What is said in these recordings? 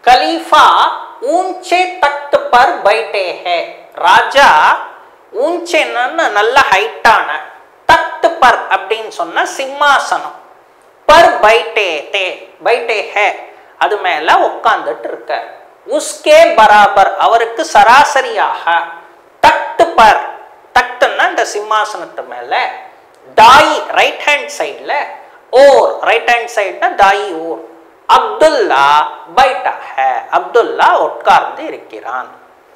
खलीफा ऊंचे तख्त पर बैठे हैं ராஜா ஊஞ்சேன்னு நல்ல ஹைட்டான தக்த் பர் அப்படின்னு சொன்ன சிம்மாசனம் பர் பைட்டே தே பைட்டே ஹே அது மேல உட்கார்ந்துட்டு இருக்கார் உஸ்கே பராபர் அவருக்கு சராசரியாக தக்த் பர் தக்துன்னா இந்த சிம்மாசனத்து மேல தாயி ரைட் ஹேண்ட் சைடுல ஓர் ரைட் ஹேண்ட் சைடுனா தாயி ஓர் அப்துல்லா பைட்டா ஹே அப்துல்லா உட்கார்ந்து இருக்கிறான்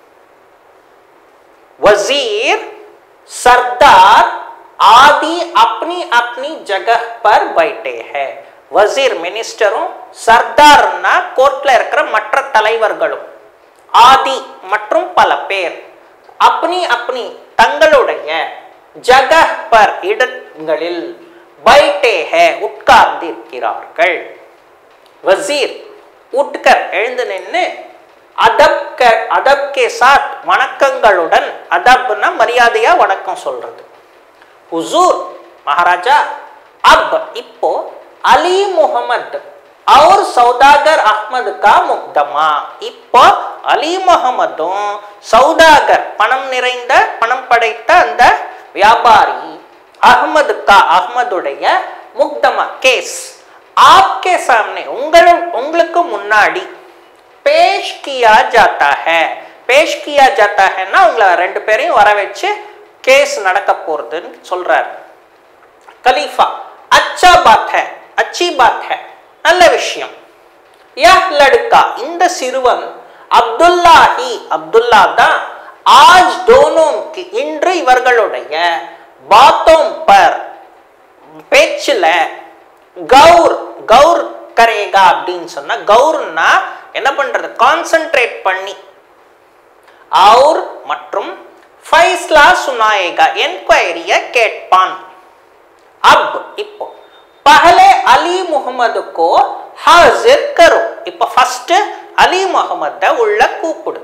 वजीर सरदार आदि अपनी अपनी जगह पर बैठे हैं வசீர் மினிஸ்டரும் சர்தார்னா கோர்ட்ல இருக்கிற மற்ற தலைவர்களும் ஆதி மற்றும் பல பேர் அப்னி அப்னி தங்களுடைய ஜகஹ் பர் இடங்களில் பைட்டே ஹே உட்கார்ந்து இருக்கிறார்கள் வசீர் உட்கர் எழுந்து நின்று அதப் க அதப் கே சாத் வணக்கங்களுடன் அதப்னா மரியாதையா வணக்கம் சொல்றது ஹுசூர் மகாராஜா அப் இப்போ அலி முகமது அவர் சௌதாகர் அஹ்மது கா முக்தமா இப்போ அலி முகமதும் சௌதாகர் பணம் நிறைந்த பணம் படைத்த அந்த வியாபாரி அஹ்மது கா அஹ்மதுடைய முக்தமா கேஸ் ஆப்கே சாமனே உங்களும் உங்களுக்கு முன்னாடி पेश किया जाता है पेश किया जाता हैன்னா உங்களை ரெண்டு பேரையும் வர வச்சு கேஸ் நடக்க போறதுன்னு சொல்றார் கலீஃபா அச்சா பாத் है अच्छी बात है நல்ல விஷயம் யஹ் லடுக்கா இந்த சிறுவன் அப்துல்லாஹி அப்துல்லா தான் ஆஜ் தோனோம் கி இன்று இவர்களுடைய பாத்தோம் பர் பேச்சுல கௌர் கௌர் கரேகா அப்படின்னு சொன்னா கௌர்னா என்ன பண்றது கான்சென்ட்ரேட் பண்ணி और மற்றும் ஃபைஸ்லா சுனாயேகா என்கொயரிய கேட்பான் அப் இப்போ பஹலே அலி முகமது கோ ஹாசிர் கரோ இப்போ ஃபர்ஸ்ட் அலி முகமத உள்ள கூப்பிடு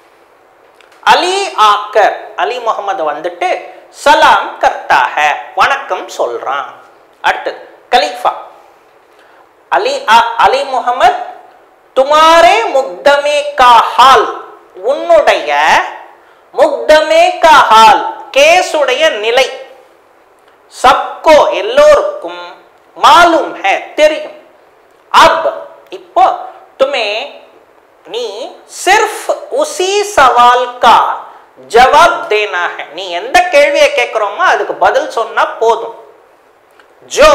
அலி ஆக்கர் அலி முகமது வந்துட்டு சலாம் கர்த்தா ஹே வணக்கம் சொல்றான் அடுத்தது கலீஃபா அலி அலி முகமது துமாரே முக்தமே கா ஹால் உன்னுடைய முக்தமே கா ஹால் கேஸுடைய நிலை சப்கோ எல்லோருக்கும் மாலும் ஹே தெரியும் அப் இப்போ துமே நீ சிர்ஃப் உசி சவால் கா ஜவாப் தேனா ஹே நீ எந்த கேள்வியை கேட்குறோமோ அதுக்கு பதில் சொன்னா போதும் ஜோ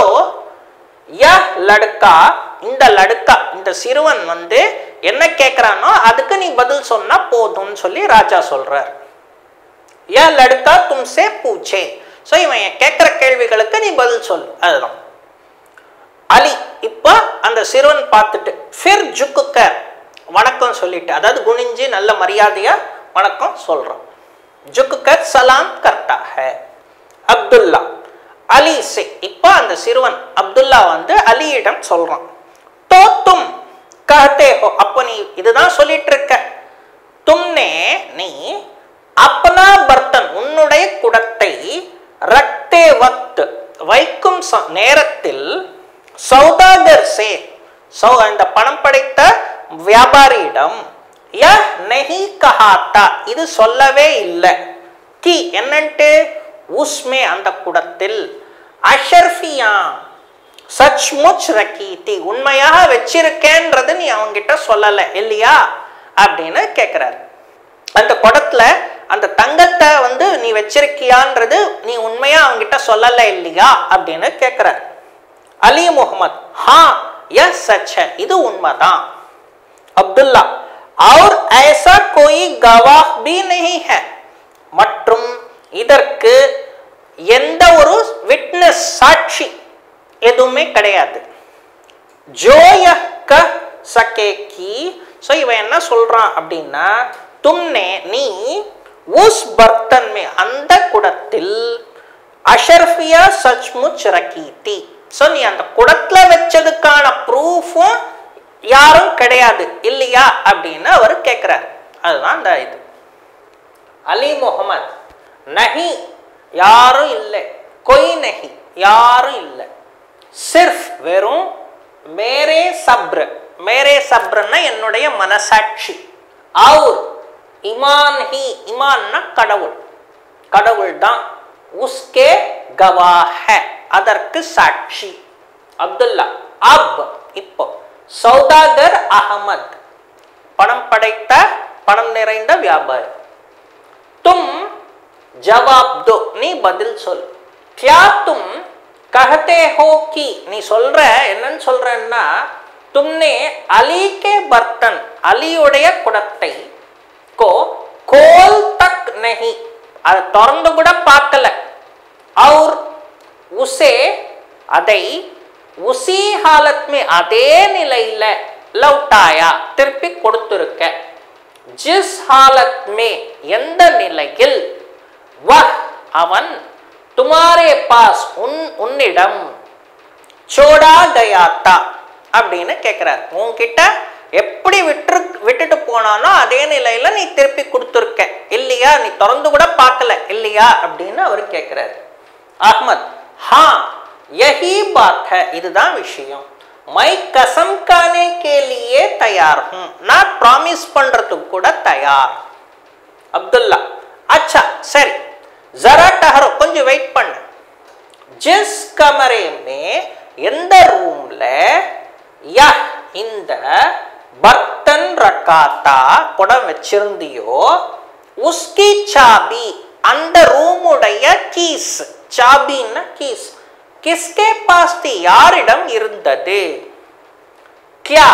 ய லடுக்கா இந்த லடுக்கா இந்த சிறுவன் வந்து என்ன கேட்குறானோ அதுக்கு நீ பதில் சொன்னா போதும்னு சொல்லி ராஜா சொல்றார் ய லடுக்கா தும்சே பூச்சே ஸோ இவன் கேட்குற கேள்விகளுக்கு நீ பதில் சொல்லு அதுதான் அலி இப்போ அந்த சிறுவன் பார்த்துட்டு ஃபிர் ஜுக்குக்க வணக்கம் சொல்லிட்டு அதாவது குனிஞ்சு நல்ல மரியாதையா வணக்கம் சொல்றான் ஜுக்குக்கர் சலாம் கர்த்தா ஹே அப்துல்லா அலி சே இப்போ அந்த சிறுவன் அப்துல்லா வந்து அலியிடம் சொல்றான் தோ தும் கஹத்தே ஹோ அப்போ நீ இதுதான் சொல்லிட்டு இருக்க தும்னே நீ அப்பனா பர்த்தன் உன்னுடைய குடத்தை ரக்தே வக்த் வைக்கும் ச- நேரத்தில் சௌதாகர் சே சௌ இந்த பணம் படைத்த வியாபாரியிடம் ய நெஹி கஹாத்தா இது சொல்லவே இல்லை கி என்னன்ட்டு உஸ்மே அந்த குடத்தில் அஷர்ஃபியா சச்முச் ரக்கீத்தி உண்மையாக வச்சிருக்கேன்றது நீ அவங்கிட்ட சொல்லலை இல்லையா அப்படின்னு கேட்குறாரு அந்த குடத்துல அந்த தங்கத்தை வந்து நீ வச்சிருக்கியான்றது நீ உண்மையா அவங்கிட்ட சொல்லலை இல்லையா அப்படின்னு கேட்குறாரு அலி முகமது ஹா எஸ் சச் है இது உண்மைதான் அப்துல்லா और ऐसा कोई गवाह भी नहीं है மற்றும் இதற்கு எந்த ஒரு விட்னஸ் சாட்சி எதுவுமே கிடையாது ஜோயஹ் க சகே கி ஸோ இவன் என்ன சொல்றான் அப்படின்னா தும்னே நீ உஸ் பர்த்தன் மே அந்த குடத்தில் அஷர்ஃபியா சச்முச் ரக்கீத்தி ஸோ நீ அந்த குடத்துல வச்சதுக்கான ப்ரூஃபும் யாரும் கிடையாது இல்லையா அப்படின்னு அவர் கேட்குறாரு அதுதான் அந்த இது அலி முகமது நஹி யாரும் இல்லை கொய் நஹி யாரும் இல்லை சிர்ஃப் வெறும் மேரே சப்ர மேரே சப்ரன்னா என்னுடைய மனசாட்சி அவுர் இமான் ஹி இமான்னா கடவுள் கடவுள் தான் உஸ்கே கவாஹ அதற்கு சாட்சி அப்துல்லா அப் இப்போ சௌதாகர் அகமத் பணம் படைத்த பணம் நிறைந்த வியாபாரி தும் ஜவாப் தோ நீ பதில் சொல் கியா தும் கஹதே ஹோ கி நீ சொல்ற என்னன்னு சொல்றன்னா தும்னே அலி கே பர்த்தன் அலியுடைய குடத்தை கோ கோல் தக் நஹி அதை திறந்து கூட பார்க்கல और உசே அதை உசி ஹாலத் மே அதே நிலையில லவுட்டாயா திருப்பி கொடுத்துருக்க ஜிஸ் ஹாலத் மே எந்த நிலையில் வஹ் அவன் துமாரே பாஸ் உன் உன்னிடம் சோடா கயாத்தா அப்படின்னு கேட்குறார் உன்கிட்ட எப்படி விட்டு விட்டுட்டு போனானோ அதே நிலையில நீ திருப்பி கொடுத்துருக்க இல்லையா நீ திறந்து கூட பார்க்கல இல்லையா அப்படின்னு அவர் கேட்குறாரு அஹ்மத் ஹா யஹி பாத் ஹை இதுதான் விஷயம் மை கசம் கானே கே லியே தயார் ஹூம் நான் ப்ராமிஸ் பண்றதுக்கு கூட தயார் அப்துல்லா அச்சா சரி ஜரா டஹரோ கொஞ்சம் வெயிட் பண்ணு ஜிஸ் கமரே மே எந்த ரூம்ல யா இந்த பர்த்தன் ரக்காத்தா குடம் வச்சிருந்தியோ உஸ்கி சாபி அந்த ரூமுடைய கீஸ் சாபின்னா கீஸ் கிஸ்கே பாஸ்தி யாரிடம் இருந்தது கியா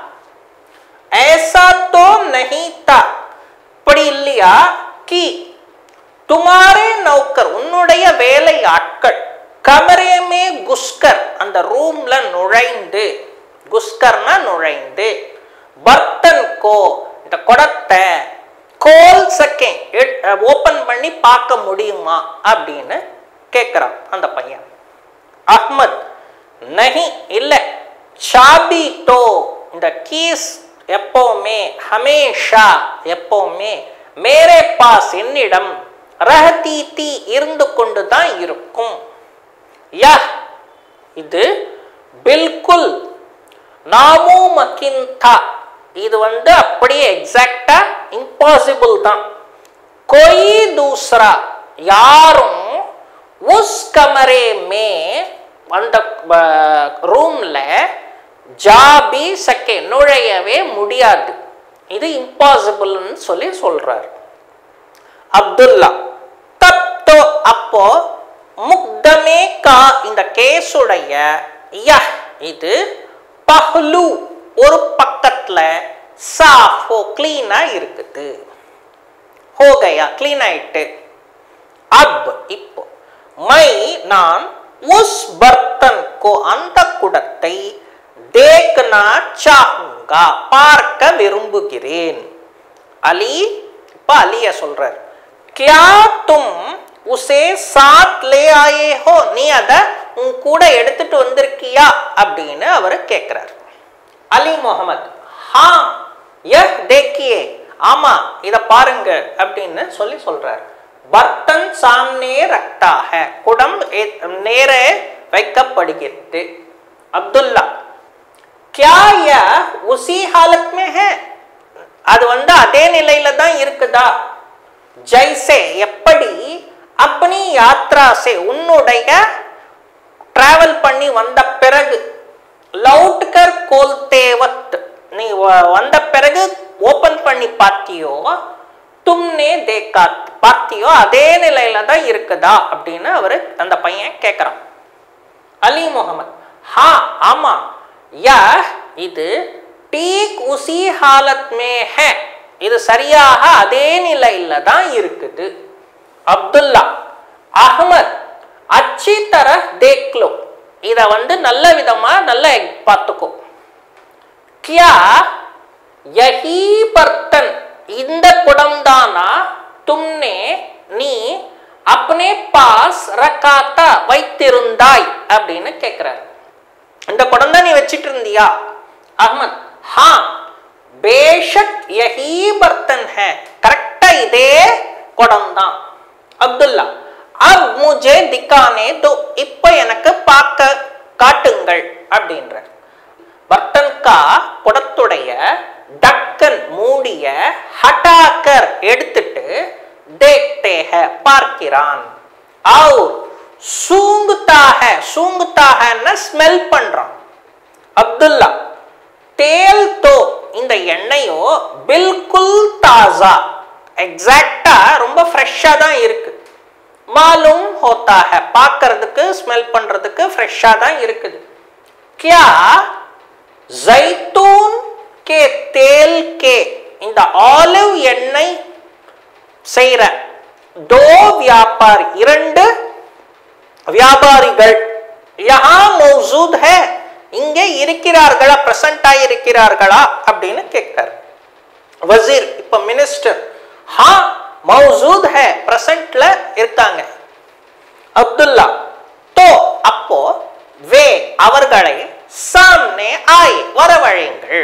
ऐसा तो नहीं था இப்படி இல்லையா கி துமாரே நௌக்கர் உன்னுடைய வேலை ஆட்கள் கமரேமே குஸ்கர் அந்த ரூம்ல நுழைந்து குஸ்கர்னா நுழைந்து பர்த்தன் கோ இந்த குடத்தை கோல் செகண்ட் ஓபன் பண்ணி பார்க்க முடியுமா அப்படின்னு கேட்குறான் அந்த பையன் அஹ்மத் நஹி இல்லை சாபி டோ இந்த கீஸ் எப்பவுமே ஹமேஷா எப்பவுமே மேரே பாஸ் என்னிடம் ரஹதி தீ இருந்து கொண்டு தான் இருக்கும் யா இது பில்குல் நாமு மக்கின்தா இது வந்து அப்படியே எக்ஸாக்டா இம்பாசிபிள் தான் கொய் தூசரா யாரும் உஸ் கமரே மே அந்த ரூம்ல ஜாபி சக்கே நுழையவே முடியாது இது இம்பாசிபிள்னு சொல்லி சொல்றார் அப்துல்லா தப் தோ அப்போ முக்தமே கா இந்த கேஸுடைய யஹ் இது பஹ்லு ஒரு பக்கத்துல சாஃபோ கிளீனா இருக்குது ஹோகையா கிளீன் ஆயிட்டு அப் இப்போ மை நான் உஸ் பர்த்தன் கோ அந்த குடத்தை தேக்னா சாஹுங்கா பார்க்க விரும்புகிறேன் அலி இப்ப அலிய சொல்றார் கியா தும் உசே சாத் லே ஆயே ஹோ நீ அத உன் கூட எடுத்துட்டு வந்திருக்கியா அப்படின்னு அவர் கேட்கிறார் அலி முகமது ஹா யஹ் தேக்கியே ஆமா இத பாருங்க அப்படின்னு சொல்லி சொல்றார் பர்த்தன் சாம்னே ரக்தாக குடம் எ- நேரே வைக்கப்படுகிறது அப்துல்லா क्या यह उसी हालत में है அது வந்து அதே நிலையில தான் இருக்குதா ஜெய்சே எப்படி அப்பனி யாத்ரா சே உன்னுடைய டிராவல் பண்ணி வந்த பிறகு லவுட்கர் கோல்தே வக்த் நீ வ- வந்த பிறகு ஓபன் பண்ணி பார்த்தியோ தும்னே தேக்கா பார்த்தியோ அதே நிலையில தான் இருக்குதா அப்படின்னு அவரு அந்த பையன் கேட்குறான் அலி முகமது ஹா ஆமா யா இது டீக் உசி ஹாலத் மே ஹே இது சரியாக அதே நிலையில தான் இருக்குது அப்துல்லா அஹ்மத் அச்சி தர தேக்லோ இத வந்து நல்ல விதமா நல்ல பார்த்துக்கோ கியா யஹி பர்த்தன் இந்த குடம்தானா தும்னே நீ அப்னே பாஸ் ரக்காத்தா வைத்திருந்தாய் அப்படின்னு கேட்கிறார் இந்த குடம் தான் நீ வச்சிட்டு இருந்தியா அஹ்மத் ஹா பேஷக் யஹி பர்த்தன் ஹே கரெக்டா இதே குடம் தான் அப்துல்லா அப் முஜே திக்கானே தோ இப்போ எனக்கு பார்க்க காட்டுங்கள் அப்படின்றார் बर्तन का குடத்துடைய டக்கன் மூடிய ஹட்டாக்கர் எடுத்துட்டு தேக்தே ஹை பார்க்கிறான் और सूंघता है सूंघता है ஸ்மெல் பண்றான் அப்துல்லா தேல் தோ இந்த எண்ணெயோ பில்குல் தாசா எக்ஸாக்டா ரொம்ப ஃப்ரெஷ்ஷாக தான் இருக்கு மாலும் ஹோத்தா ஹை பார்க்கறதுக்கு ஸ்மெல் பண்றதுக்கு ஃப்ரெஷ்ஷாக தான் இருக்குது கியா ஜைத்தூன் கே தேல் கே இந்த ஆலிவ் எண்ணெய் செய்கிற தோ வியாபாரி இரண்டு வியாபாரிகள் யஹா மௌசூத் ஹே இங்கே இருக்கிறார்களா பிரசண்டா இருக்கிறார்களா அப்படின்னு கேட்கிறார் வசீர் இப்ப மினிஸ்டர் ஹா மௌசூத் ஹே பிரசன்ட்ல இருக்காங்க அப்துல்லா தோ அப்போ வே அவர்களை சாம்னே ஆய் வரவழைங்கள்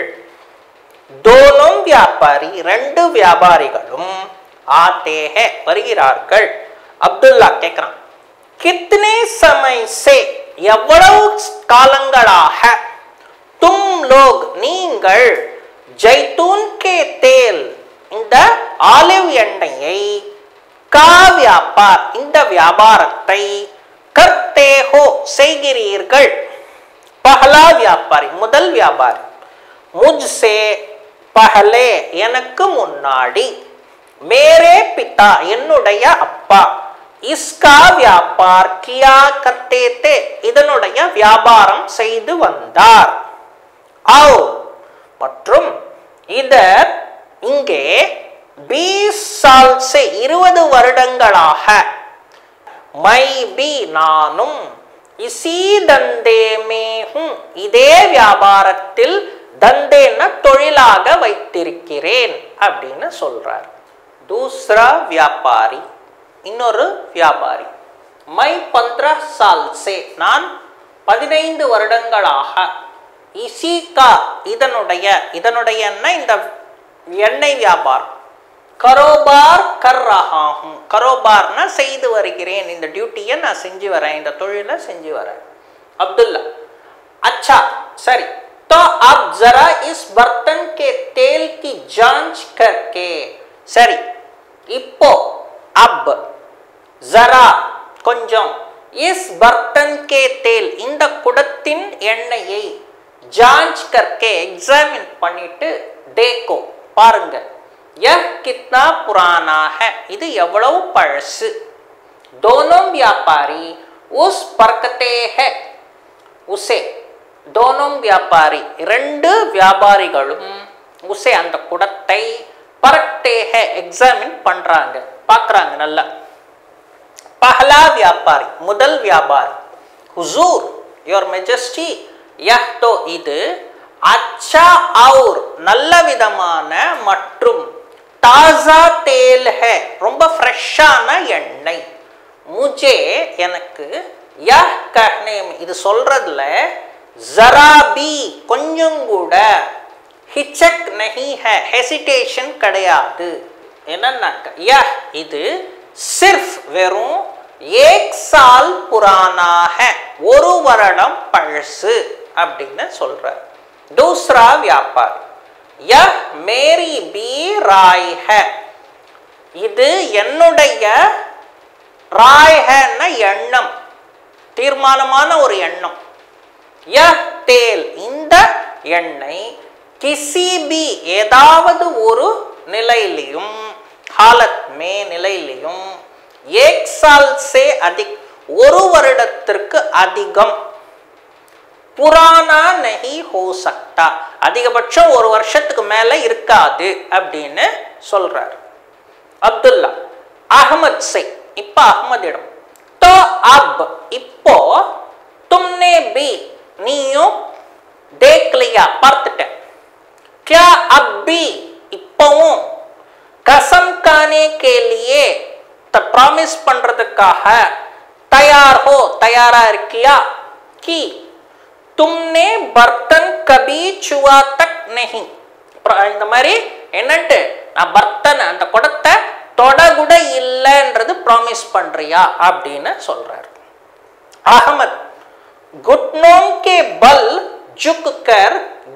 தோனும் வியாபாரி ரெண்டு வியாபாரிகளும் ஆத்தே ஹே வருகிறார்கள் அப்துல்லா கேட்கிறான் கித்தனை சமய சே எவ்வளவு காலங்களாக தும் லோக் நீங்கள் ஜைத்தூன் கே தேல் இந்த ஆலிவ் எண்ணெயை கா வியாபார் இந்த வியாபாரத்தை கர்த்தே ஹோ செய்கிறீர்கள் பஹலா வியாபாரி முதல் வியாபாரி முஜ்சே பஹலே எனக்கு முன்னாடி மேரே பிதா என்னுடைய அப்பா இஸ்கா வியாபார் கியா கர்த்தே தே இதனுடைய வியாபாரம் செய்து வந்தார் ஆவ் மற்றும் இதர் இங்கே பீஸ் சால் சே இருபது வருடங்களாக மை பி நானும் இசி தந்தே மேஹும் இதே வியாபாரத்தில் தந்தேன தொழிலாக வைத்திருக்கிறேன் அப்படின்னு சொல்றார் தூஸ்ரா வியாபாரி இன்னொரு வியாபாரி மை பந்திர சால் சே நான் பதினைந்து வருடங்களாக இசிகா இதனுடைய இதனுடைய இந்த எண்ணெய் வியாபாரம் கரோபார் கர் ரஹாஹும் கரோபார்னா செய்து வருகிறேன் இந்த டியூட்டியை நான் செஞ்சு வரேன் இந்த தொழிலை செஞ்சு வரேன் அப்துல்லா अच्छा सरी तो अब जरा इस बर्तन के तेल की जांच करके சரி இப்போ அப் ஜரா கொஞ்சம் இஸ் பர்த்தன் கே தேல் இந்த குடத்தின் எண்ணெயை ஜாஞ்ச் கர்க்கே எக்ஸாமின் பண்ணிட்டு தேக்கோ பாருங்க यह कितना पुराना है இது எவ்வளவு பழசு दोनों व्यापारी उस परकते है உசே தோனும் வியாபாரி ரெண்டு வியாபாரிகளும் உசே அந்த குடத்தை பரட்டேக எக்ஸாமின் பண்றாங்க பார்க்கறாங்க நல்லா பஹலா வியாபாரி முதல் வியாபாரி ஹுசூர் யுவர் மெஜஸ்டி யஹ் தோ இது அச்சா அவுர் நல்ல விதமான மற்றும் தாசா தேல் ஹே ரொம்ப ஃப்ரெஷ்ஷான எண்ணெய் முஜே எனக்கு யஹ் கஹ்னே இது சொல்றதுல ஜராபி கொஞ்சம் கூட ஹிச்சக் நஹி ஹே ஹெசிடேஷன் கிடையாது என்னன்னாக்க யஹ் இது சிர்ஃப் வெறும் ஏக் சால் புரானா ஹே ஒரு வருடம் பழசு அப்படின்னு சொல்றார் தூஸ்ரா வியாபாரி யஹ் மேரி பி ராய் ஹே இது என்னுடைய ராய் ஹேன்னா எண்ணம் தீர்மானமான ஒரு எண்ணம் யஹ் தேல் இந்த எண்ணெய் கிசி பி ஏதாவது ஒரு நிலையிலையும் ஹாலத் மே நிலையிலையும் ஏக் சால் சே அதிக் ஒரு வருடத்திற்கு அதிகம் புராணா நஹி ஹோ சக்தா அதிகபட்சம் ஒரு வருஷத்துக்கு மேல இருக்காது அப்படின்னு சொல்றார் அப்துல்லா அகமத் சே இப்ப அகமதிடம் तो अब இப்போ तुमने भी நீயும் देख लिया பார்த்துட்ட क्या अब भी இப்பவும் कसम खाने के लिए ப்ராமிஸ் பண்றதுக்காக தயார் ஹோ தயாரா இருக்கியா कि तुमने बर्तन कभी छुआ तक नहीं இந்த மாதிரி என்னன்ட்டு நான் பர்த்தன் அந்த குடத்தை தொடகுட இல்லைன்றது ப்ராமிஸ் பண்றியா அப்படின்னு சொல்றாரு அகமத் घुटनों के बल झुक कर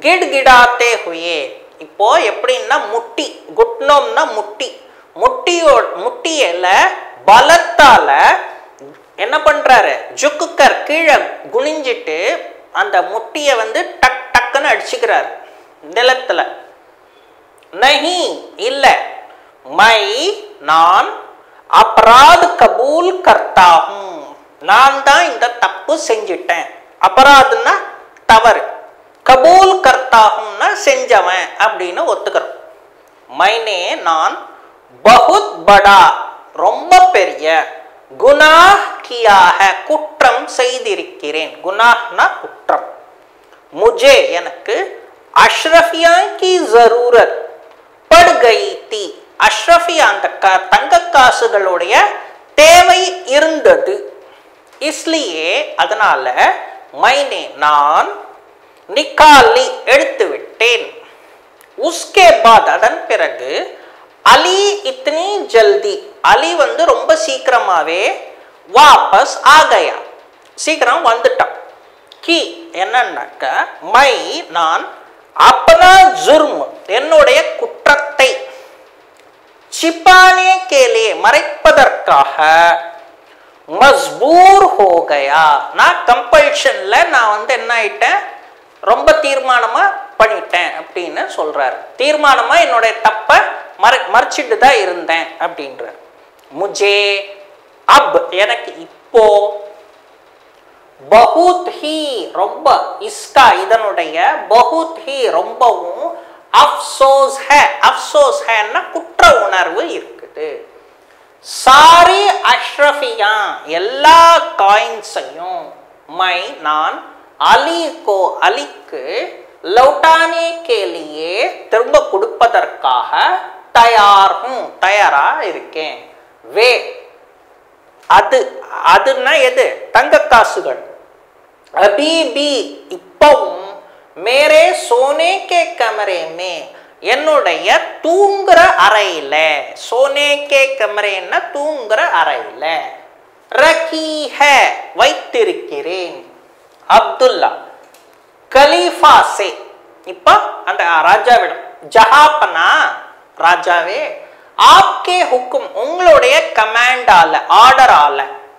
கிட் கிடாத்தே ஹுயே இப்போ எப்படின்னா முட்டி குட்னோம்னா முட்டி முட்டியோ முட்டியில பலத்தால என்ன பண்றாரு ஜுக்குக்கர் கீழே குனிஞ்சிட்டு அந்த முட்டியை வந்து டக் டக்குன்னு அடிச்சுக்கிறார் நிலத்துல நஹி இல்ல மை நான் அபராத் கபூல் கர்த்தாகும் நான் தான் இந்த தப்பு செஞ்சிட்டேன் அபராதுன்னா தவறு கபூல் கர்த்தாகும்னா செஞ்சவன் அப்படின்னு ஒத்துக்கிறோம் மைனே நான் பகுத் படா ரொம்ப பெரிய குனாஹ் கியாக குற்றம் செய்திருக்கிறேன் குனாஹ்னா குற்றம் முஜே எனக்கு அஷ்ரஃபியா கி ஜரூரத் பட் கயி தி அஷ்ரஃபியா அந்த க தங்க காசுகளுடைய தேவை இருந்தது இஸ்லியே அதனால மைனே நான் நிக்காலி எடுத்து விட்டேன் உஸ்கே பாத் அதன் பிறகு அலி இத்னி ஜல்தி அலி வந்து ரொம்ப சீக்கிரமாவே வாபஸ் ஆகயா சீக்கிரம் வந்துட்டான் கி என்னன்னாக்க மை நான் அப்பனா ஜுர்ம் என்னுடைய குற்றத்தை சிப்பானே கேலே மறைப்பதற்காக மஸ்பூர் ஹோ கயா நான் கம்பல்ஷன்ல நான் வந்து என்ன ஆயிட்டேன் ரொம்ப தீர்மானமா பண்ணிட்டேன் அப்படின்னு சொல்றாரு தீர்மானமா என்னுடைய தப்பை மறை மறைச்சிட்டு தான் இருந்தேன் அப்படின்றார் முஜே அப் எனக்கு இப்போ பகுத் ஹி ரொம்ப இஸ்கா இதனுடைய பகுத் ஹி ரொம்பவும் அப்சோஸ் ஹே அப்சோஸ் ஹேன்னா குற்ற உணர்வு இருக்குது சாரி அஷ்ரஃபியா எல்லா காயின்ஸையும் மை நான் அலி கோ அலிக்கு லௌட்டானே கேலியே திரும்ப கொடுப்பதற்காக தயாரும் தயாரா இருக்கேன் வே அது அதுன்னா எது தங்க காசுகள் அபி பி இப்பவும் மேரே சோனே கே கமரே மே என்னுடைய தூங்குற அறையில சோனே கே கமரேன்னா தூங்குற அறையில ரகி ஹே வைத்திருக்கிறேன் அப்துல்லா கலீஃபா சே இப்போ அந்த ராஜாவிடம் ஜஹாப்பனா ராஜாவே ஆப்கே ஹுக்கும் உங்களுடைய கமாண்டால ஆர்டரால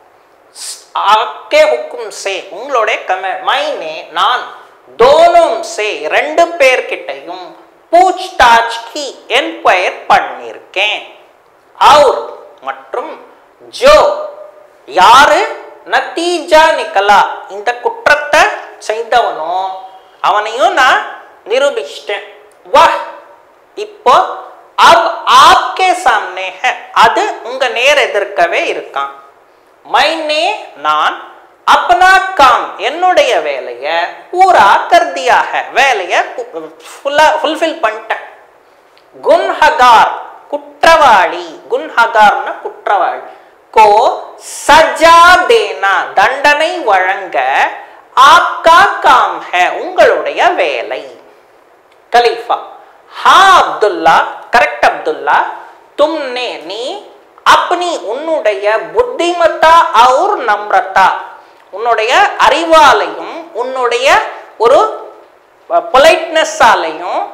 ஆப்கே ஹுக்கும் சே உங்களுடைய கமாண்ட் மைனே நான் தோனும் சே ரெண்டு பேர்கிட்டையும் பூச் டாச் கி என்கொயர் பண்ணியிருக்கேன் அவுர் மற்றும் ஜோ யாரு நத்தீஜா நிக்கலா இந்த குற்றத்தை செய்தவனோ அவனையும் நான் நிரூபிச்சிட்டேன் வாஹ் இப்போ அப் ஆப்கே சாம்னே ஹே அது உங்க நேர் எதிர்க்கவே இருக்கான் மைனே நான் அப்பனா காம் என்னுடைய வேலையை பூரா கர்தியாக வேலையை ஃபுல்ஃபில் பண்ணிட்டேன் குன்ஹகார் குற்றவாளி குன்ஹகார்னா குற்றவாளி கோ சஜா தேனா தண்டனை வழங்க ஆப்கா காம் ஹே உங்களுடைய வேலை கலீஃபா ஹா அப்துல்லா கரெக்ட் அப்துல்லா தும்னே நீ அப்னி உன்னுடைய புத்திமத்தா அவுர் நம்ரதா உன்னுடைய அறிவாலையும் உன்னுடைய ஒரு பொலைட்னஸாலையும்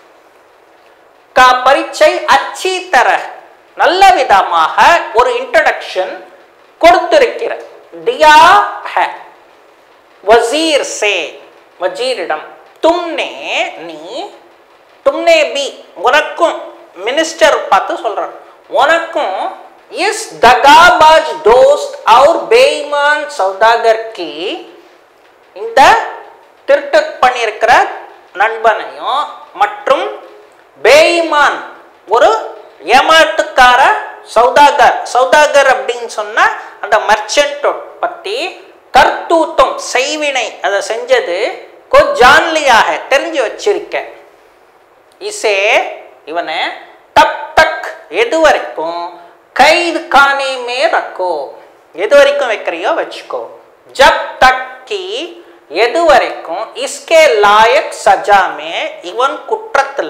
का परिचय अच्छी तरह நல்ல விதமாக ஒரு இன்ட்ரடக்ஷன் கொடுத்திருக்கிற தியா है वजीर से வஜீரிடம் தும்னே நீ தும்னே பி உனக்கும் மினிஸ்டர் பார்த்து சொல்றான் உனக்கும் இஸ் தகாபாஜ் தோஸ்த் और बेईमान सौदागर की இந்த திருட்டு பண்ணியிருக்கிற நண்பனையும் மற்றும் பேய்மான் ஒரு ஏமாட்டுக்கார சௌதாகர் சௌதாகர் அப்படின்னு சொன்னா அந்த மர்ச்சன்ட் பத்தி கர்த்தூத்தம் செய்வினை அதை செஞ்சது கோ ஜான்லியாக தெரிஞ்சு வச்சிருக்க இசே இவனை தப் தக் எது வரைக்கும் கைது கானே மே ரக்கோ எது வரைக்கும் வைக்கிறியோ வச்சுக்கோ ஜப் தக் கி எது வரைக்கும் இஸ்கே லாயக் சஜாமே இவன் குற்றத்துல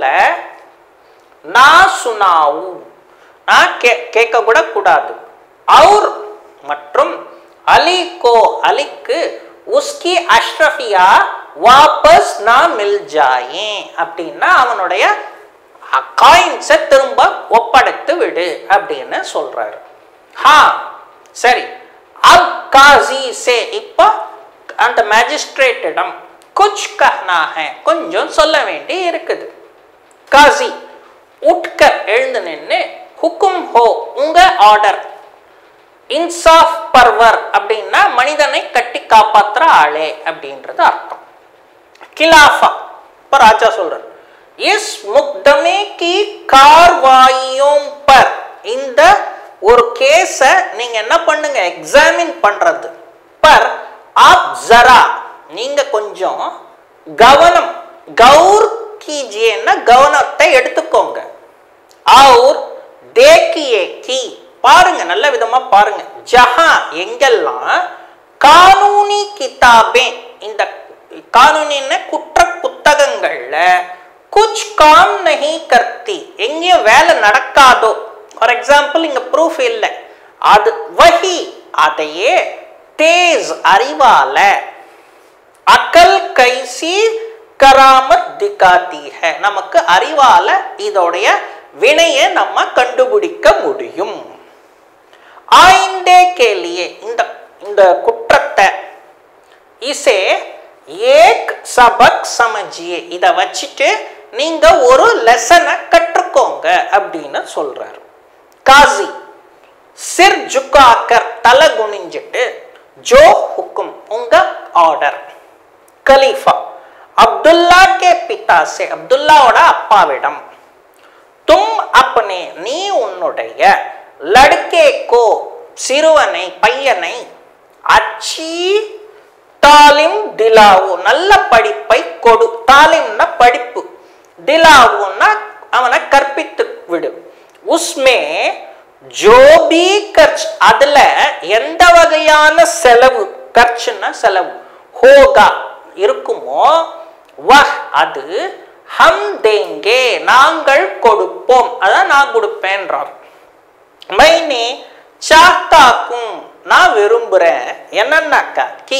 நான் சுனாவு நான் கே கேட்க கூட கூடாது அவுர் மற்றும் அலி கோ அலிக்கு உஸ்கி அஷ்ரஃபியா வாபஸ் நான் மில் ஜாயே அப்படின்னா அவனுடைய காயின்ஸை திரும்ப ஒப்படைத்து விடு அப்படின்னு சொல்றாரு ஹா சரி அப் காசி சே இப்போ அந்த மேஜிஸ்ட்ரேட்டிடம் குச் கஹ்னா ஹை கொஞ்சம் சொல்ல வேண்டி இருக்குது காசி உட்கர் எழுந்து நின்று ஹுக்கும் ஹோ உங்க ஆர்டர் இன்சாஃப் பர்வர் அப்படின்னா மனிதனை கட்டி காப்பாத்துற ஆளே அப்படின்றது அர்த்தம் கிலாஃபா இப்போ ராஜா சொல்றார் இஸ் முக்தமே கி கார்வாயும் பர் இந்த ஒரு கேஸை நீங்க என்ன பண்ணுங்க எக்ஸாமின் பண்றது பர் ஆப் ஜரா நீங்க கொஞ்சம் கவனம் கௌர் கீஜியன்னா கவனத்தை எடுத்துக்கோங்க और देखिए कि பாருங்க நல்ல விதமா பாருங்க ஜஹா எங்கெல்லாம் கானூனி கிதாபே இந்த கானூனின்னு குற்ற புத்தகங்கள்ல குச் காம் நஹி கர்த்தி எங்கேயும் வேலை நடக்காதோ ஃபார் எக்ஸாம்பிள் இங்க ப்ரூஃப் இல்லை அது வஹி அதையே தேஸ் அறிவால அக்கல் கைசி கராமத் திகாத்தி ஹை நமக்கு அறிவால இதோடைய வினையை நம்ம கண்டுபிடிக்க முடியும் ஆயிண்டே கேலியே இந்த இந்த குற்றத்தை இசே ஏக் சபக் சமஜியே இதை வச்சுட்டு நீங்க ஒரு லெசனை கற்றுக்கோங்க அப்படின்னு சொல்றாரு காசி சிர் ஜுக்காக்கர் தலை குனிஞ்சிட்டு ஜோ ஹுக்கும் உங்க ஆர்டர் கலீஃபா அப்துல்லா கே பிதா சே அப்துல்லாவோட அப்பாவிடம் தும் அப்பனே நீ உன்னுடைய லடுக்கே கோ சிறுவனை பையனை அச்சி தாலிம் திலாவு நல்ல படிப்பை கொடு தாலிம்னா படிப்பு திலாவுன்னா அவனை கற்பித்து விடு உஸ்மே ஜோபி கர்ச் அதுல எந்த வகையான செலவு கர்ச்சுன்னா செலவு ஹோகா இருக்குமோ வஹ் அது ஹம் தேங்கே நாங்கள் கொடுப்போம் அதான் நான் கொடுப்பேன்றார் மைனே சாத்தாக்கும் நான் விரும்புறேன் என்னன்னாக்கா கி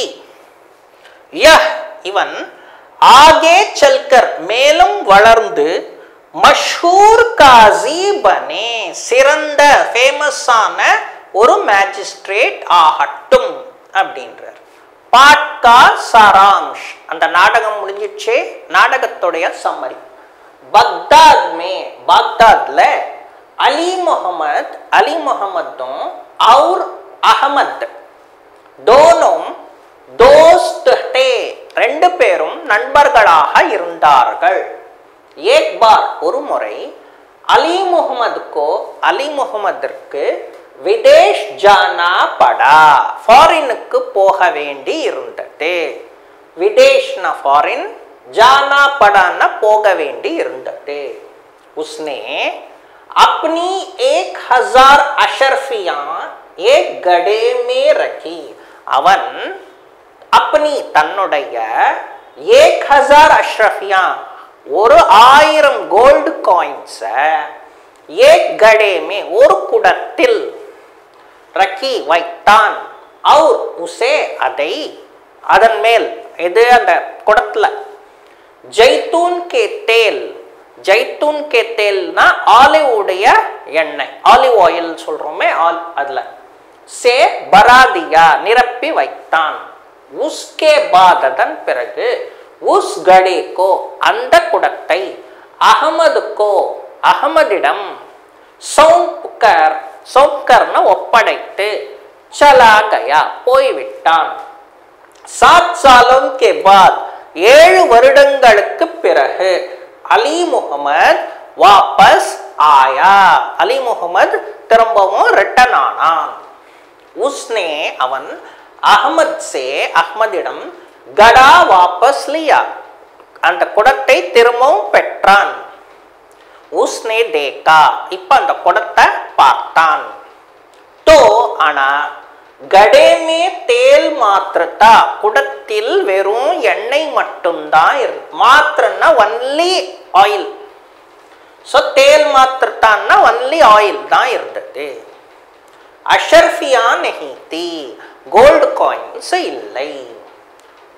யஹ் இவன் ஆகே செல்கர் மேலும் வளர்ந்து மஷூர் காசி பனே சிறந்த ஃபேமஸான ஒரு மேஜிஸ்ட்ரேட் ஆகட்டும் அப்படின்றார் பாட்கா சாராம்ஷ் அந்த நாடகம் முடிஞ்சிச்சே நாடகத்துடைய சம்மரி பக்தாத் மே பாக்தாத்ல அலி முகமது அலி முகமதும் और அகமத் தோனும் தோஸ்த் டே ரெண்டு பேரும் நண்பர்களாக இருந்தார்கள் ஏக் பார் ஒரு முறை அலி முகமதுக்கோ அலி முகமதிற்கு விதேஷ் ஜானா படா ஃபாரினுக்கு போக வேண்டி இருந்தது விதேஷ்னா ஃபாரின் ஜானா படான்னா போக வேண்டி இருந்தது உஸ்னே अपनी एक हजार अशरफिया एक गड़े में रखी அவன் அப்பனி தன்னுடைய ஏக் ஹசார் அஷ்ரஃபியா ஒரு ஆயிரம் கோல்டு காயின்ஸை ஏக் கடேமே ஒரு குடத்தில் ரக்கி வைத்தான் அவர் உசே அதை அதன் மேல் எது அந்த குடத்துல ஜெய்தூன் கே தேல் ஜெய்தூன் கே தேல்னா ஆலிவ் உடைய எண்ணெய் ஆலிவ் ஆயில் சொல்றோமே ஆல் அதுல சே பராதியா நிரப்பி வைத்தான் உஸ்கே பாத் அதன் பிறகு உஸ் கடேக்கோ அந்த குடத்தை அகமதுக்கோ அகமதிடம் சௌப்கர் சௌப்கர்னு ஒப்படைத்து சலா கயா போய்விட்டான் சாத் சாலம் கே பாத் ஏழு வருடங்களுக்கு பிறகு அலி முகமது வாபஸ் ஆயா அலி முகமது திரும்பவும் ரிட்டன் ஆனான் உஸ்னே அவன் அகமத் சே அஹ்மதிடம் கடா வாபஸ் லியா அந்த குடத்தை திரும்பவும் பெற்றான் உஸ்னே தேக்கா இப்ப அந்த குடத்தை பார்த்தான் தோ ஆனா கடேமே தேல் மாத்திரத்தா குடத்தில் வெறும் எண்ணெய் மட்டும்தான் இரு மாத்திரன்னா ஒன்லி ஆயில் ஸோ தேல் மாத்திரத்தான்னா ஒன்லி ஆயில் தான் இருந்தது அஷர்ஃபியா நெஹித்தி கோல்டு காயின்ஸ் இல்லை உஸ்கே பாத் அலி முகமது ने कहा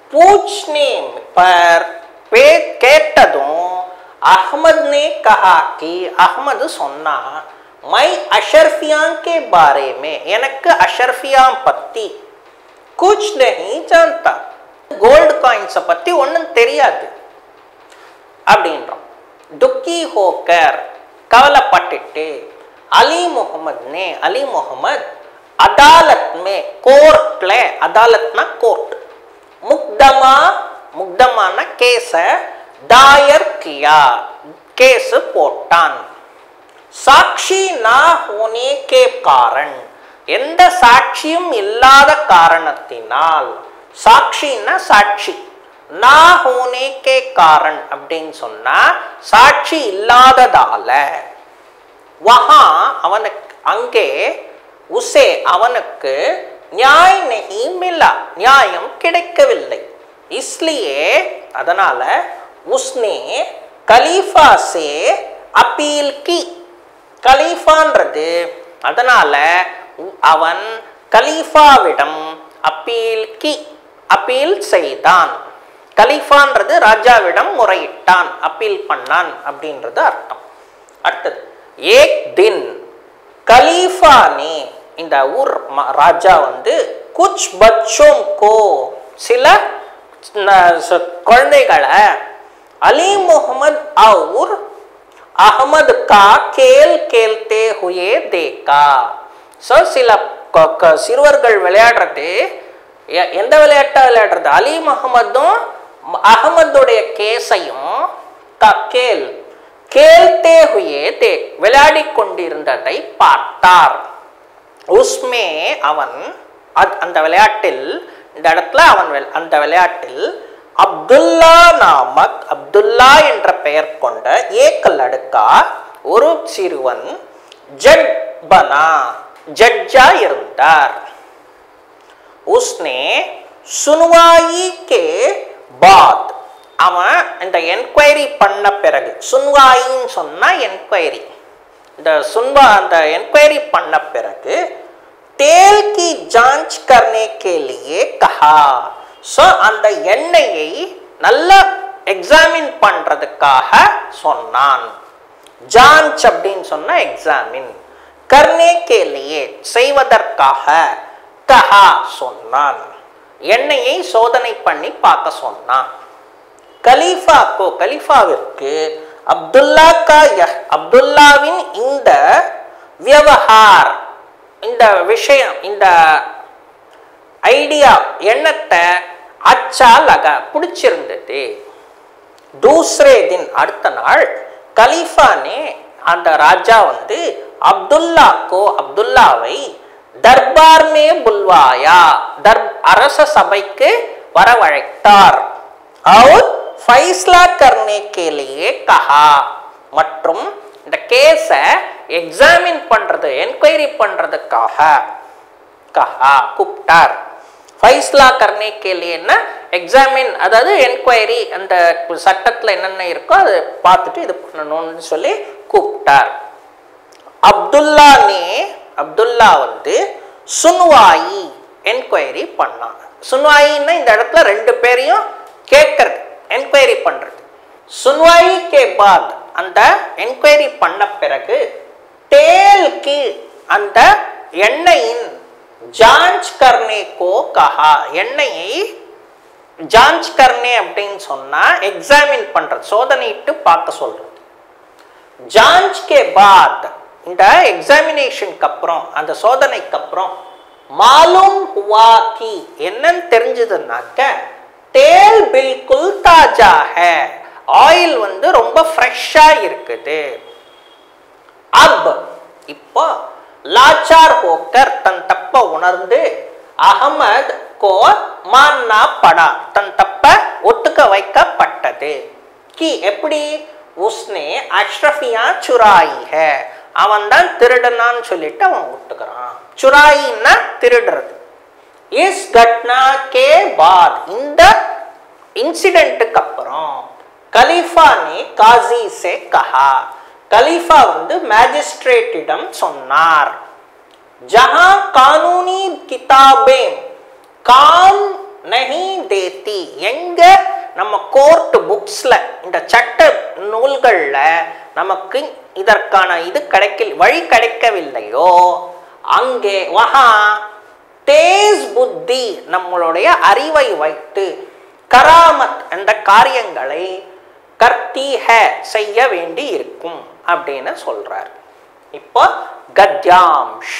पूछने पर पे கேட்டதும் अहमद ने कहा कि अहमद சொன்னா मैं अशरफियां के बारे में எனக்கு அஷர்ஃபியா பத்தி कुछ नहीं जानता கோல்டு காயின்ஸை பத்தி ஒன்றும் தெரியாது அப்படின்றோம் துக்கி ஹோக்கர் கவலைப்பட்டுட்டு அலி முகமது நே அலி முகமது அதாலத் மே கோர்ட்ல அதாலத்னா கோர்ட் முக்தமா முக்தமான கேஸ தாயர் கியா கேஸ் போட்டான் சாட்சி நா ஹோனே கே காரண் எந்த சாட்சியும் இல்லாத காரணத்தினால் சாட்சின்னா சாட்சி நா ஹோனே கே காரண் அப்படின்னு சொன்னா சாட்சி இல்லாததால வஹா அவனுக்கு அங்கே உசே அவனுக்கு நியாய நகி மில்லா நியாயம் கிடைக்கவில்லை இஸ்லியே அதனால உஸ்னே கலீஃபா சே அப்பீல் கி கலீஃபான்றது அதனால உ- அவன் கலீஃபாவிடம் அப்பீல் கி அப்பீல் செய்தான் கலீஃபான்றது ராஜாவிடம் முறையிட்டான் அப்பீல் பண்ணான் அப்படின்றது அர்த்தம் அடுத்தது ஏக் தின் கலீஃபா நே இந்த ஊர் ம- ராஜா வந்து குச் பச்சோம் கோ சில ந- ச- குழந்தைகளை அலி முகமது அவுர் அகமது கா கேல் கேல்தே ஹுயே தேக்கா ஸோ சில க- க- சிறுவர்கள் விளையாடுறது எ- எந்த விளையாட்டா விளையாடுறது அலி முகமதும் ம- அகமதுடைய கேஸையும் க- கேல் கேல்தே ஹுயே தே விளையாடி கொண்டிருந்ததை பார்த்தார் உஸ்மே அவன் அத்- அந்த விளையாட்டில் இந்த இடத்துல அவன் வெ- அந்த விளையாட்டில் அப்துல்லா நாமக் அப்துல்லா என்ற பெயர் கொண்ட ஏக்கல் அடுக்கா ஒரு சிறுவன் ஜட் பனா ஜட்ஜா இருந்தார் உஸ்னே சுன்வாயி கே பாத் அவன் இந்த என்கொயரி பண்ண பிறகு சுன்வாயின்னு சொன்னா என்கொயரி இந்த சுன்வா அந்த என்கொயரி பண்ண பிறகு தேல் கி ஜாஞ்ச் கர்னே கே லியே கஹா ஸோ அந்த எண்ணெயை நல்லா எக்ஸாமின் பண்றதுக்காக சொன்னான் ஜான்ச் அப்படின்னு சொன்னா எக்ஸாமின் கர்னே கேலியே செய்வதற்காக கஹா சொன்னான் எண்ணெயை சோதனை பண்ணி பார்க்க சொன்னான் கலீஃபாக்கோ கலீஃபாவிற்கு அப்துல்லா கா யஹ் அப்துல்லாவின் இந்த வியவஹார் இந்த விஷயம் இந்த ஐடியா எண்ணத்தை அச்சா லக பிடிச்சிருந்தது தூசரே தின் அடுத்த நாள் கலீஃபானே அந்த ராஜா வந்து அப்துல்லாக்கோ அப்துல்லாவை தர்பார் மே புல்வாயா தர் அரச சபைக்கு வரவழைத்தார் அவர் ஃபைஸ்லா கர்னே கேலியே கஹா மற்றும் இந்த கேஸை எக்ஸாமின் பண்றது என்கொயரி பண்றதுக்காக கஹா கூப்பிட்டார் ஃபைஸ்லா கர்னே கேலியன்னா எக்ஸாமின் அதாவது என்கொயரி அந்த சட்டத்தில் என்னென்ன இருக்கோ அதை பார்த்துட்டு இது பண்ணணும்னு சொல்லி கூப்பிட்டார் அப்துல்லா நே அப்துல்லா வந்து சுன்வாயி என்கொயரி பண்ணான் சுன்வாயின்னா இந்த இடத்துல ரெண்டு பேரையும் கேட்கறது என்கொயரி பண்றது சுன்வாயி கே பாத் அந்த என்கொயரி பண்ண பிறகு தேல்க்கு அந்த எண்ணெயின் ஜான்ச் கர்னே கோ கஹா எண்ணெயை ஜான்ச் கர்னே அப்படின்னு சொன்னா எக்ஸாமின் பண்றது சோதனையிட்டு பார்க்க சொல்றது ஜான்ச் கே பாத் இந்த எக்ஸாமினேஷனுக்கு அப்புறம் அந்த சோதனைக்கு அப்புறம் மாலூம் ஹுவா கி என்னன்னு தெரிஞ்சதுன்னாக்க தேல் பில்குல் தாஜா ஹே ஆயில் வந்து ரொம்ப ஃப்ரெஷ்ஷா இருக்குது அப் இப்போ லாச்சார் ஹோக்கர் தன் தப்ப உணர்ந்து அகமது கோ மான்னா படா தன் தப்ப ஒத்துக்க வைக்கப்பட்டது கி எப்படி உஸ்னே அஷ்ரஃபியா சுராயி ஹே அவன் தான் திருடனான்னு சொல்லிட்டு அவன் ஒத்துக்கிறான் சுராயின்னா திருடுறது இஸ் கட்னா கே பாத் இந்த இன்சிடென்ட்டுக்கு அப்புறம் கலீஃபா நே காசி சே கஹா கலீஃபா வந்து மேஜிஸ்ட்ரேட்டிடம் சொன்னார் ஜஹா கானூனி கிதாபே காம் நஹி தேத்தி எங்க நம்ம கோர்ட் புக்ஸ்ல இந்த சட்ட நூல்கள்ல நமக்கு இதற்கான இது கிடைக்க வழி கிடைக்கவில்லையோ அங்கே வஹா தேஸ் புத்தி நம்மளுடைய அறிவை வைத்து கராமத் என்ற காரியங்களை கர்த்தி ஹே செய்ய வேண்டி இருக்கும் அப்படின்னு சொல்றார் இப்போ गद्यांश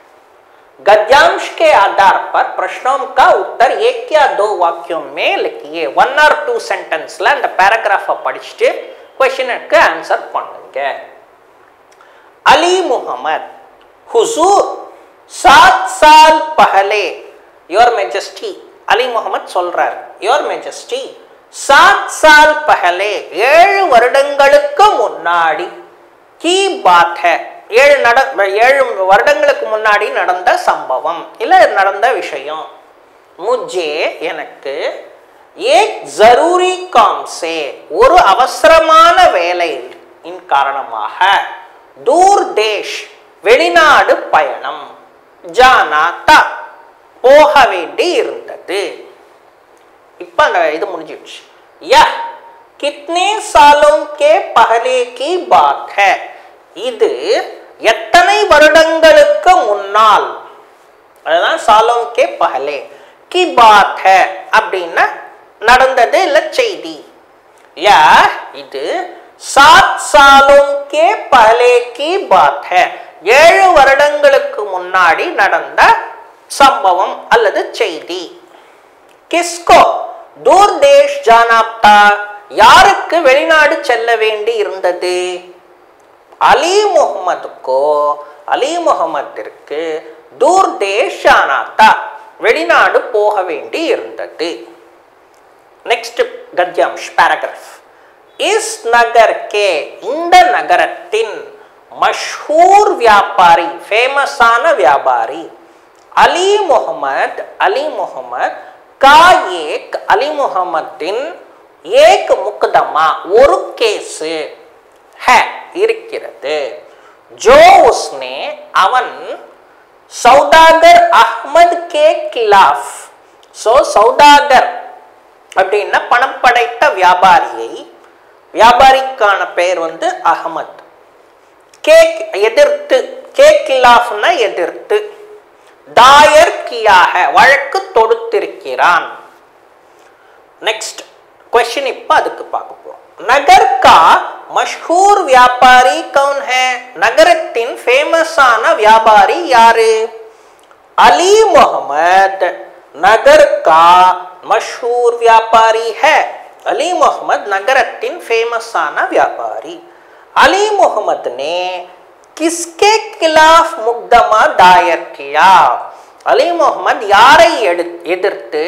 गद्यांश के आधार पर प्रश्नों का उत्तर एक या दो वाक्यों में लिखिए वन और टू सेंटेंஸ்ல அந்த பேராகிராஃபை படிச்சுட்டு கொஸ்டினுக்கு ஆன்சர் பண்ணுங்க अली मोहम्मद हुजूर सात साल पहले योर मेजेस्टी अली मोहम्मद சொல்றார் योर मेजेस्टी सात साल पहले ஏழு வருடங்களுக்கு முன்னாடி கி பாத் है ஏழு நட ஏழு வருடங்களுக்கு முன்னாடி நடந்த சம்பவம் இல்லை நடந்த விஷயம் முஜே எனக்கு ஏக் ஜரூரி காம் சே ஒரு அவசரமான வேலையின் காரணமாக தூர் தேஷ் வெளிநாடு பயணம் ஜானா த போக வேண்டி இருந்தது இப்போ அந்த இது முடிஞ்சிடுச்சு யஹ் கித்னே சாலும் கே பஹலே கி பாத் है இது எத்தனை வருடங்களுக்கு முன்னால் அதுதான் சாலோம் கே பஹலே கி பாத் है அப்படின்னா நடந்தது இல்லை செய்தி யா இது சாத் சாலும் கே பஹலே கி பாத் है ஏழு வருடங்களுக்கு முன்னாடி நடந்த சம்பவம் அல்லது செய்தி கிஸ்கோ தூர் தேஷ் ஜானாப்தா யாருக்கு வெளிநாடு செல்ல வேண்டி இருந்தது அலி முகமதுக்கோ அலி முகமதிற்கு தூர் தேஷ் ஜானாப்தா வெளிநாடு போக வேண்டி இருந்தது நெக்ஸ்ட் கத்யாம்ஷ் பேராகிராஃப் இஸ் நகர் கே இந்த நகரத்தின் மஷ்ஹூர் வியாபாரி ஃபேமஸான வியாபாரி அலி முகமது அலி முகமது கா ஏக் அலி முகமதின் ஏக் முக்தமா ஒரு கேஸு है இருக்கிறது ஜோ உஸ்னே அவன் சௌதாகர் அஹ்மத் கே கிலாஃப் ஸோ சௌதாகர் அப்படின்னா பணம் படைத்த வியாபாரியை வியாபாரிக்கான பெயர் வந்து அகமத் கேக் எதிர்த்து கே கிலாஃப்னா எதிர்த்து தாயர் கியாக வழக்கு தொடுத்திருக்கிறான் நெக்ஸ்ட் क्वेश्चन இப்போ அதுக்கு பார்க்க போறோம் நகர் கா மஷ்ஹூர் வியாபாரி கவுன் ஹே நகரத்தின் ஃபேமஸான வியாபாரி யாரு அலி முகமது நகர் கா மஷ்ஹூர் வியாபாரி है अली मोहम्मद नगरத்தின் ஃபேமஸான வியாபாரி अली मोहम्मद ने किसके खिलाफ मुकदमा दायर किया अली मोहम्मद யாரை எடு- எதிர்த்து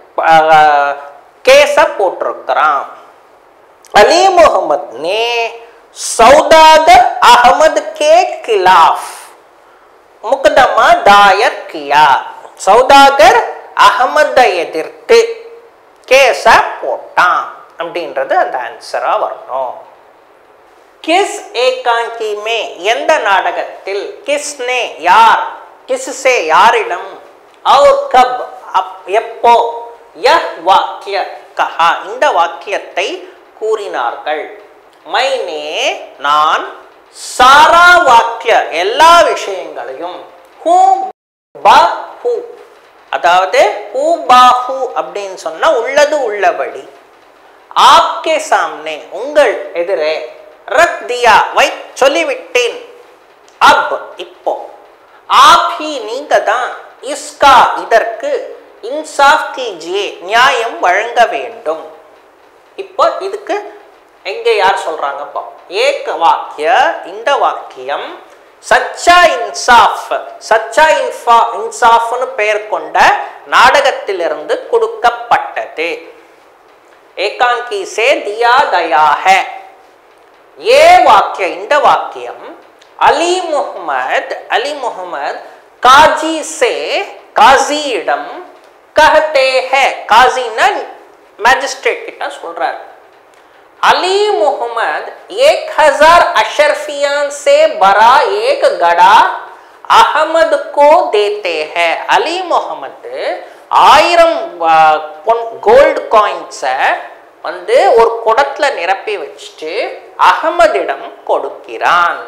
கேஸ போட்டிருக்கிறான் अली मोहम्मद ने सौदागर अहमद के खिलाफ முகதமா தாயர் கியா சௌதாகர் அகமதை எதிர்த்து கேஸ போட்டான் அப்படின்றது அந்த ஆன்சரா வரணும் கிஸ் ஏகாங்கி மே எந்த நாடகத்தில் கிஸ்னே யார் கிஸ்ஸே யாரிடம் அவர் கப் அப் எப்போ யஹ் வாக்கிய கஹா இந்த வாக்கியத்தை கூறினார்கள் மைனே நான் சாரா வாக்கிய எல்லா விஷயங்களையும் ஹூ ப ஹூ அதாவது ஹூ பா ஹூ அப்படின்னு சொன்னா உள்ளது உள்ளபடி ஆப்கே சாம்னே உங்கள் எதிரே ரக் தியா வை சொல்லிவிட்டேன் அப் இப்போ ஆப் ஹி நீங்க தான் இஸ்கா இதற்கு இன்சாஃப் கீஜியே நியாயம் வழங்க வேண்டும் இப்போ இதுக்கு எங்க யார் சொல்றாங்க இப்போ ஏக வாக்கிய இந்த வாக்கியம் சச்சா இன்சாஃப் சச்சா இன்ஃபா இன்சாஃப்னு பெயர் கொண்ட நாடகத்திலிருந்து கொடுக்கப்பட்டது ஏகாங்கி சே தியா தயா ஹை ये वाक्य இந்த வாக்கியம் அலி முஹம்மத் அலி முஹம்மத் காஜி से காசியிடம் कहते हैं காசின்னா மேஜிஸ்ட்ரேட் கிட்ட சொல்றார் अली मोहम्मद एक हजार अशरफियान से बड़ा एक गड़ा अहमद को देते हैं अली मोहम्मद ஆயிரம் பொன் கோல்டு காயின்ஸை வந்து ஒரு குடத்துல நிரப்பி வச்சுட்டு அகமதிடம் கொடுக்கிறான்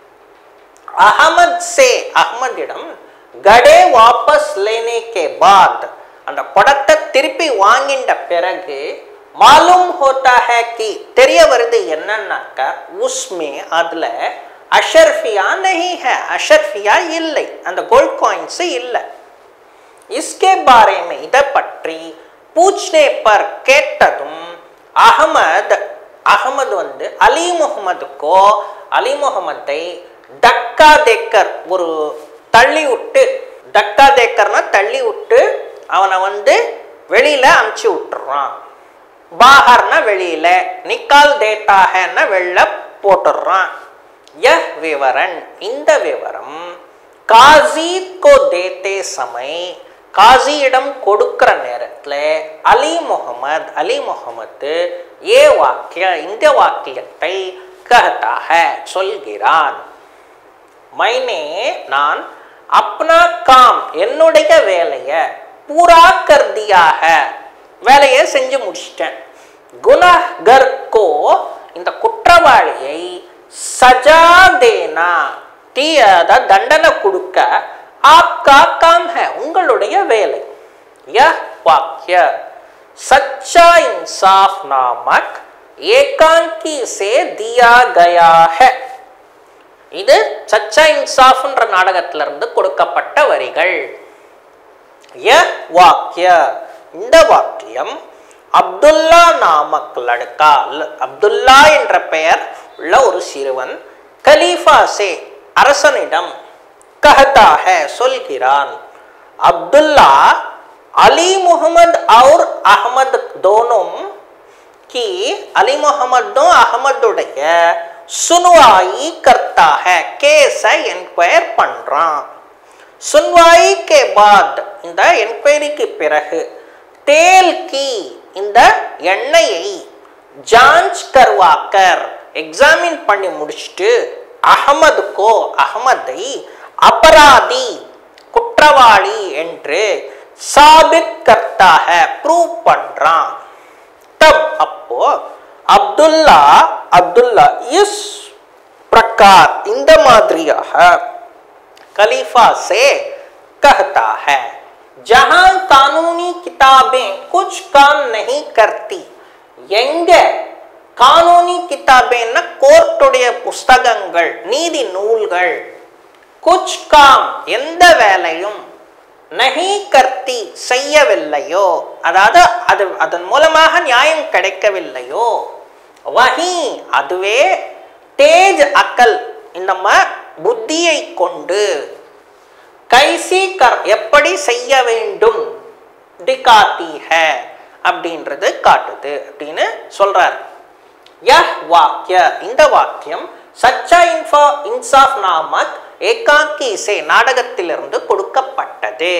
அகமத் சே அகமதிடம் கடே வாபஸ் லேனே கே பாத் அந்த குடத்தை திருப்பி வாங்கிட்ட பிறகு மாலூம் ஹோத்தா ஹே கி தெரிய வருது என்னன்னாக்கா உஸ்மே அதுல அஷர்ஃபியா நஹி ஹே அஷர்ஃபியா இல்லை அந்த கோல்ட் காயின்ஸ் இல்லை इसके बारे में இதை பற்றி பூச்னே பர் கேட்டதும் அகமது அகமது வந்து அலி முகமதுக்கோ அலி முகமதை டக்கா தேக்கர் ஒரு தள்ளி விட்டு டக்கா தேக்கர்னா தள்ளி விட்டு அவனை வந்து வெளியில அமுச்சு விட்டுறான் பாஹர்னா வெளியில நிக்கால் தேட்டாகன்னா வெளில போட்டுடுறான் யஹ் விவரன் இந்த விவரம் காசி கோ தேத்தே சமை காசியிடம் கொடுக்கிற நேரத்தில் அலி முகமது அலி முகமது ஏ வாக்கிய இந்த வாக்கியத்தை கஹத்தாக சொல்கிறான் மைனே நான் அப்னா காம் என்னுடைய வேலையை பூரா கர்தியாக வேலையை செஞ்சு முடிச்சிட்டேன் குணகர்கோ இந்த குற்றவாளியை சஜா தேனா தீயத தண்டனை கொடுக்க ஆப்கா காம் ஹே உங்களுடைய வேலை यह वाक्य सच्चा इंसाफ नामक एकांकी से दिया गया है இது சச்சா இன்சாஃப்ன்ற நாடகத்திலிருந்து கொடுக்கப்பட்ட வரிகள் ய வாக்கிய இந்த வாக்கியம் அப்துல்லா நாமக் லடுக்கா அப்துல்லா என்ற பெயர் உள்ள ஒரு சிறுவன் கலீஃபா சே அரசனிடம் கஹதாக சொல்கிறான் अब्दुल्ला अली मोहम्मद और अहमद दोनों की अली मोहम्मदों அகமதுடைய சுன்வாயி கர்த்தா है கேஸை என்கொயர் பண்றான் சுன்வாயி கே பாத் இந்த என்கொயரிக்கு பிறகு தேல் கி இந்த எண்ணெயை ஜான்ச் கர்வாக்கர் எக்ஸாமின் பண்ணி முடிச்சுட்டு அகமதுக்கோ அகமதை அபராதி குற்றவாளி என்று சாபித் கர்த்தாக ப்ரூவ் பண்றான் தப் அப்போ அப்துல்லா அப்துல்லா இஸ் பிரகார் இந்த மாதிரியாக खलीफा से कहता है जहां कानूनी किताबें कुछ काम नहीं करती எங்க கானூனி கிதாபேன்னா கோர்ட்டுடைய புஸ்தகங்கள் நீதி நூல்கள் குச் காம் எந்த வேலையும் நகி கர்த்தி செய்யவில்லையோ அதாவது அது அதன் மூலமாக நியாயம் கிடைக்கவில்லையோ வஹி அதுவே தேஜ் அக்கல் நம்ம புத்தியை கொண்டு கைசி கர் எப்படி செய்ய வேண்டும் டிகாத்தி ஹே அப்படின்றது காட்டுது அப்படின்னு சொல்றார் யஹ் வாக்கிய இந்த வாக்கியம் சச்சா இன்ஃபா இன்சாஃப் நாமக் ஏகாங்கி சே நாடகத்திலிருந்து கொடுக்கப்பட்டது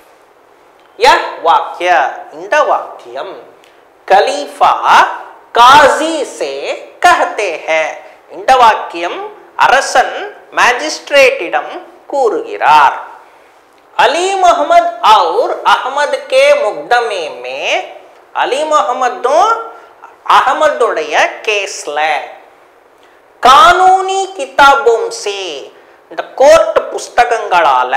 யஹ் வாக்கிய இந்த வாக்கியம் கலீஃபா காசி சே கஹத்தே ஹே இந்த வாக்கியம் அரசன் மேஜிஸ்ட்ரேட்டிடம் கூறுகிறார் अली मोहम्मद और अहमद के मुकदमे में अली मोहम्मदों அகமதுடைய கேஸ்ல கானூனி கிதாபும் சே இந்த கோர்ட் புஸ்தகங்களால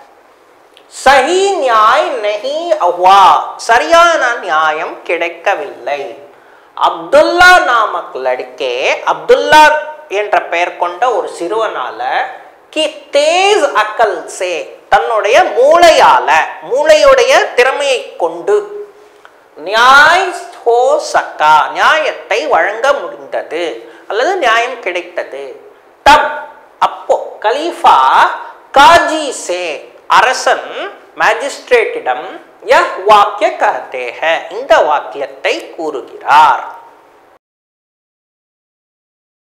சஹி நியாய் நஹி அவ்வா சரியான நியாயம் கிடைக்கவில்லை அப்துல்லா நாமக் லடுக்கே அப்துல்லா என்ற பெயர் கொண்ட ஒரு சிறுவனால கி தேஸ் அக்கல் சே தன்னுடைய மூளையால மூளையுடைய திறமையை கொண்டு நியாய் ஹோ சக்கா நியாயத்தை வழங்க முடிந்தது அல்லது நியாயம் கிடைத்தது தப் அப்போ கலீஃபா காஜி சே அரசன் மேஜிஸ்ட்ரேட்டிடம் யஹ் வாக்கிய கஹத்தே ஹை இந்த வாக்கியத்தை கூறுகிறார்